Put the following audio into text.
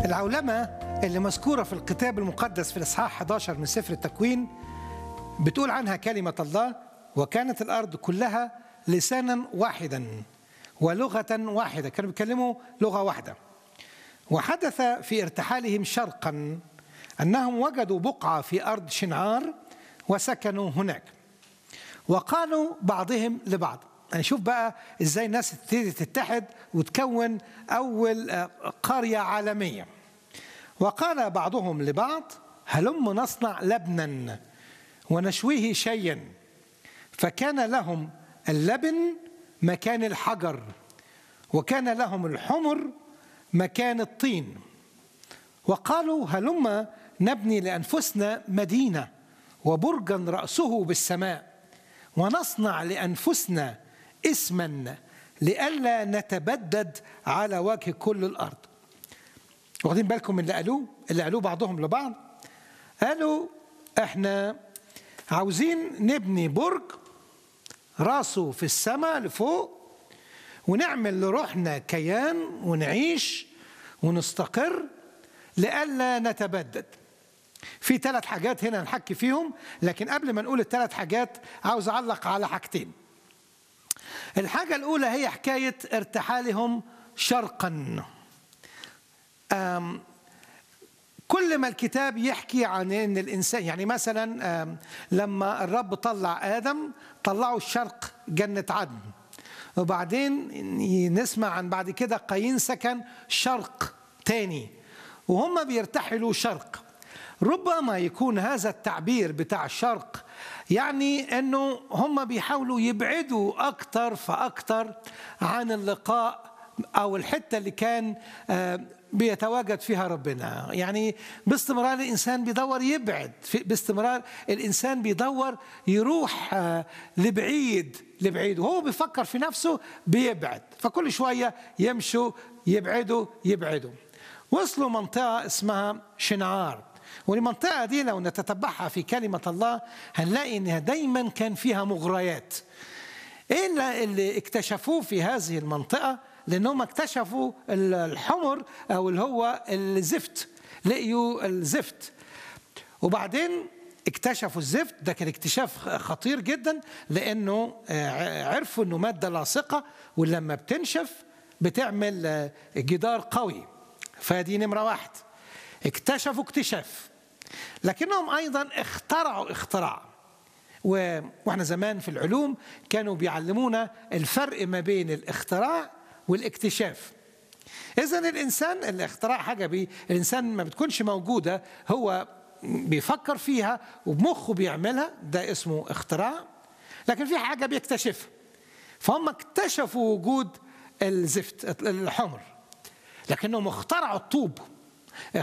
العولمة اللي مذكورة في الكتاب المقدس في الإصحاح 11 من سفر التكوين بتقول عنها كلمة الله وكانت الأرض كلها لسانا واحدا ولغة واحدة كانوا بيتكلموا لغة واحدة وحدث في ارتحالهم شرقا أنهم وجدوا بقعة في أرض شنعار وسكنوا هناك وقالوا بعضهم لبعض يعني شوف بقى ازاي الناس تبتدي تتحد وتكون اول قريه عالميه وقال بعضهم لبعض هلم نصنع لبنا ونشويه شيئا فكان لهم اللبن مكان الحجر وكان لهم الحمر مكان الطين وقالوا هلم نبني لانفسنا مدينه وبرجا راسه بالسماء ونصنع لانفسنا اسما لئلا نتبدد على وجه كل الارض واخدين بالكم من اللي قالوه اللي قالوه بعضهم لبعض قالوا احنا عاوزين نبني برج راسه في السماء لفوق ونعمل لروحنا كيان ونعيش ونستقر لئلا نتبدد في ثلاث حاجات هنا نحكي فيهم لكن قبل ما نقول الثلاث حاجات عاوز اعلق على حاجتين الحاجة الأولى هي حكاية ارتحالهم شرقا كل ما الكتاب يحكي عن ان الانسان يعني مثلا لما الرب طلع ادم طلعوا الشرق جنه عدن وبعدين نسمع عن بعد كده قايين سكن شرق تاني وهم بيرتحلوا شرق ربما يكون هذا التعبير بتاع الشرق يعني انه هم بيحاولوا يبعدوا اكتر فاكتر عن اللقاء او الحته اللي كان بيتواجد فيها ربنا يعني باستمرار الانسان بيدور يبعد باستمرار الانسان بيدور يروح لبعيد لبعيد وهو بيفكر في نفسه بيبعد فكل شويه يمشوا يبعدوا يبعدوا وصلوا منطقه اسمها شنعار والمنطقة دي لو نتتبعها في كلمة الله هنلاقي إنها دايما كان فيها مغريات إيه اللي اكتشفوه في هذه المنطقة لأنهم اكتشفوا الحمر أو اللي هو الزفت لقيوا الزفت وبعدين اكتشفوا الزفت ده كان اكتشاف خطير جدا لأنه عرفوا أنه مادة لاصقة ولما بتنشف بتعمل جدار قوي فدي نمرة واحد اكتشفوا اكتشاف لكنهم ايضا اخترعوا اختراع واحنا زمان في العلوم كانوا بيعلمونا الفرق ما بين الاختراع والاكتشاف اذا الانسان اللي اخترع حاجه بيه الانسان ما بتكونش موجوده هو بيفكر فيها وبمخه بيعملها ده اسمه اختراع لكن في حاجه بيكتشفها فهم اكتشفوا وجود الزفت الحمر لكنهم اخترعوا الطوب